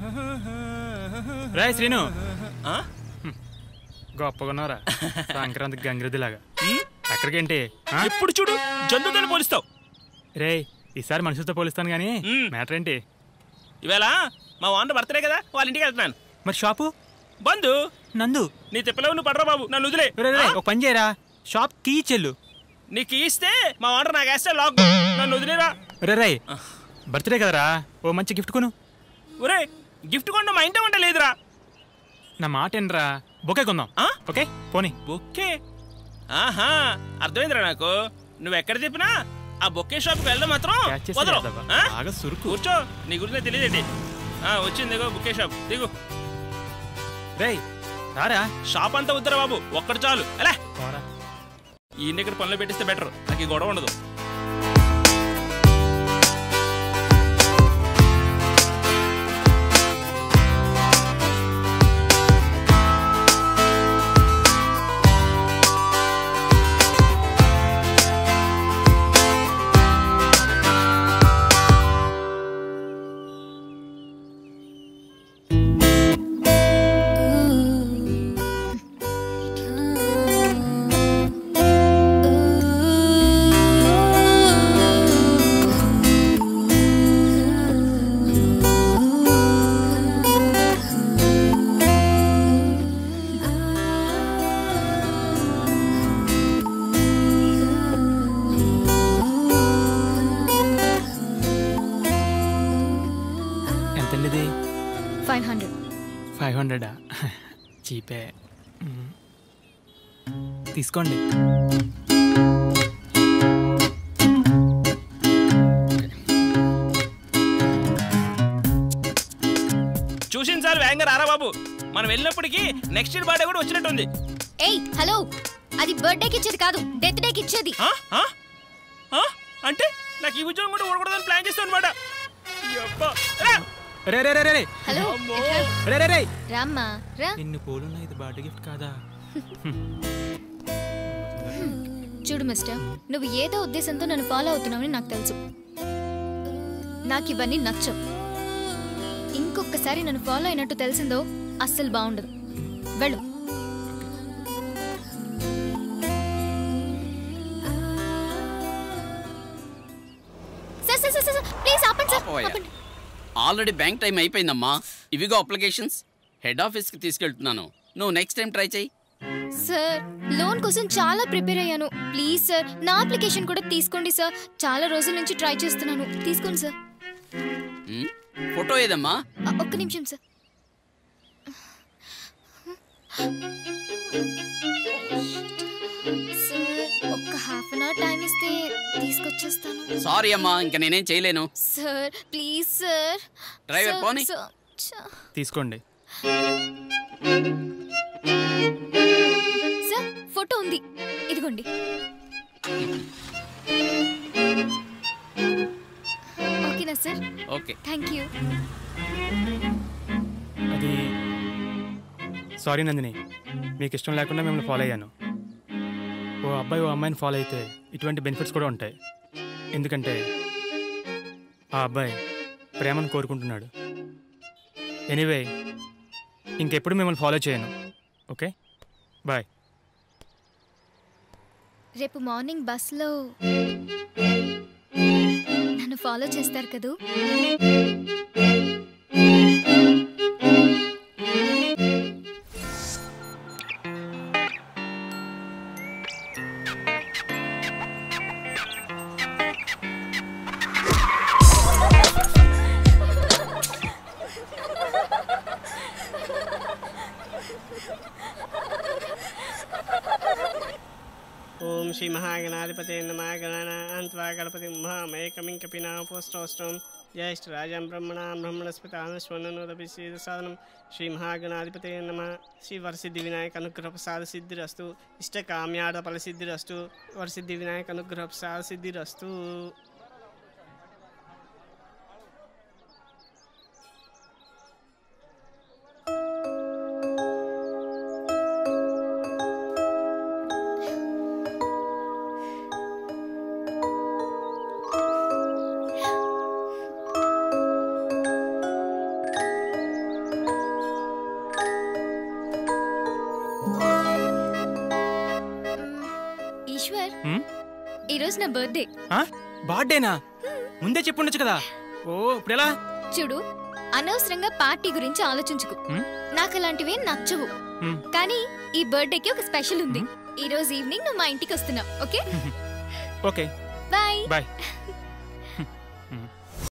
రాయ్ శ్రీను ఆ? గొప్పగా ఉన్నారా సంక్రాంతి గంగిరెద్దులాగా ఉమ్, ఎక్కడికేంటి ఆ? ఎప్పుడు చూడు జంతువుతో పోలిస్తావు రేయ్ ఈసారి మనుషులతో పోలిస్తాను కానీ మ్. మ్యాటర్ ఏంటి ఇవాళ మా వాండ బర్త్డే కదా వాళ్ళ ఇంటికి వెళ్తున్నాను మరి షాపు బంధు నందు నీ తిప్పలేవు నువ్వు పడరా బాబు నన్ను వదిలే రే, రే, ఆ? ఒక పని చేయరా షాప్ కీ చెల్లు నీకు ఇస్తే మా వాండర్ నాకు వేస్తే లాక్ నన్ను వదిలేరా రే రే బర్త్డే కదరా ఓ మంచి గిఫ్ట్ కొను ఒరే గిఫ్ట్ కొండ మా ఇంటి వంట లేదురా నా మాట ఏంట్రా బొకే కొందాం ఆ? ఓకే పోనీ బొక్కే ఆహా అర్థమైందిరా నాకు నువ్వు ఎక్కడ తిప్పినా ఆ బొక్కే షాప్కి వెళ్ళడం మాత్రం క్యాచ్ చేసి వదలవు. చేద్దామా? ఆ? బాగా సురుకు కూర్చో నీ గురించి తెలియదేంటి ఆ, వచ్చింది దిగో బుక్కే షాప్ దిగు రేయ్ రారా షాప్ అంతా వద్దురా బాబు ఒక్కడు చాలు అలా పోరా. ఈ ఇక్కడ పనిలో పెట్టిస్తే బెటర్ నాకు ఈ గొడవ ఉండదు ఎంతండి ఇది ఫైవ్ హండ్రెడ్ ఫైవ్ హండ్రెడా చీపే మ్. తీసుకోండి చూసిన సార్ వేగంగా రారా బాబు మనం వెళ్ళినప్పటికీ నెక్స్ట్ ఇయర్ బర్త్డే కూడా వచ్చినట్టుంది ఏయ్ హలో అది బర్త్డేకి ఇచ్చేది కాదు డెత్ డేకి ఇచ్చేది ఆ? ఆ? ఆ? అంటే నాకు ఈ ఉద్యోగం కూడా ఊడకూడదని ప్లాన్ చేస్తాను అనమాట రే రే రే రే రే. హలో అమ్మో. ఎట్లా? రే రే రే రామ్మా రా ఇన్ని పూలున్నా ఇది బర్త్డే గిఫ్ట్ కాదా చూడు మిస్టర్ నువ్వు ఏదో ఉద్దేశంతో నన్ను ఫాలో అవుతున్నావని నాకు తెలుసు నాకు ఇవన్నీ నచ్చవు ఇంకొకసారి నన్ను ఫాలో అయినట్టు తెలిసిందో అస్సలు బాగుండదు వెళ్ళు sir sir sir sir please ఆపండి సార్ ఆపోయా. ఆపండి ఆల్రెడీ బ్యాంక్ టైం అయిపోయిందమ్మా ఇవిగో అప్లికేషన్స్ హెడ్ ఆఫీస్కి తీసుకెళ్తున్నాను నువ్వు నెక్స్ట్ టైం ట్రై చేయి సార్ లోన్ కోసం చాలా ప్రిపేర్ అయ్యాను ప్లీజ్ సార్ నా అప్లికేషన్ కూడా తీసుకోండి సార్ చాలా రోజుల నుంచి ట్రై చేస్తున్నాను తీసుకోండి సార్ ఉమ్, ఫోటో ఏదమ్మా ఆ, ఒక్క నిమిషం సార్ సార్ ఒక్క హాఫ్ అన్ అవర్ టైం ఇస్తే తీసుకొచ్చేస్తాను సారీ అమ్మా ఇంకా నేనేం చేయలేను sir please sir driver sir, పోనీ. Sir, sir. తీసుకోండి సార్ ఫోటో ఉంది ఇదిగోండి ఓకేనా సార్ ఓకే థ్యాంక్ యూ అది సారీ నందిని మీకు ఇష్టం లేకుండా మిమ్మల్ని ఫాలో అయ్యాను ఓ అబ్బాయి ఓ అమ్మాయిని ఫాలో అయితే ఇటువంటి బెనిఫిట్స్ కూడా ఉంటాయి ఎందుకంటే ఆ అబ్బాయి ప్రేమను కోరుకుంటున్నాడు ఎనీవే ఇంకెప్పుడు మిమ్మల్ని ఫాలో చేయను ఓకే బాయ్ రేపు మార్నింగ్ బస్లో నన్ను ఫాలో చేస్తారు కదూ ఓం శ్రీ మహాగణాధిపతి నమ గణన అంత్వా గణపతి మహామేకమిం కపినా పోస్టోష్టం జ్యేష్ఠ రాజం బ్రహ్మణాం బ్రహ్మణస్పతానుస్వన్నోదపి సీద సాధనం శ్రీ మహాగణాధిపతి నమ శ్రీ వరసిద్ధి వినాయక అనుగ్రహ ప్రసాద సిద్ధిరస్తు ఇష్ట కామ్యాడ ఫల సిద్ధిరస్తు వరసిద్ధి వినాయక అనుగ్రహ ప్రసాద సిద్ధిరస్తు ఈశ్వర్ హ్మ్? ఈరోజు నా బర్త్డే ఆ? బర్త్డేనా ముందే చెప్పుండొచ్చు కదా ఓ ఇప్పుడు ఎలా చూడు అనవసరంగా పార్టీ గురించి ఆలోచించుకు హ్మ్? నాకు అలాంటివి నచ్చవు హ్మ్. కానీ ఈ బర్త్డేకి ఒక స్పెషల్ ఉంది ఈ రోజు ఈవినింగ్ నువ్వు మా ఇంటికి వస్తున్నావు ఓకే ఓకే బాయ్ బాయ్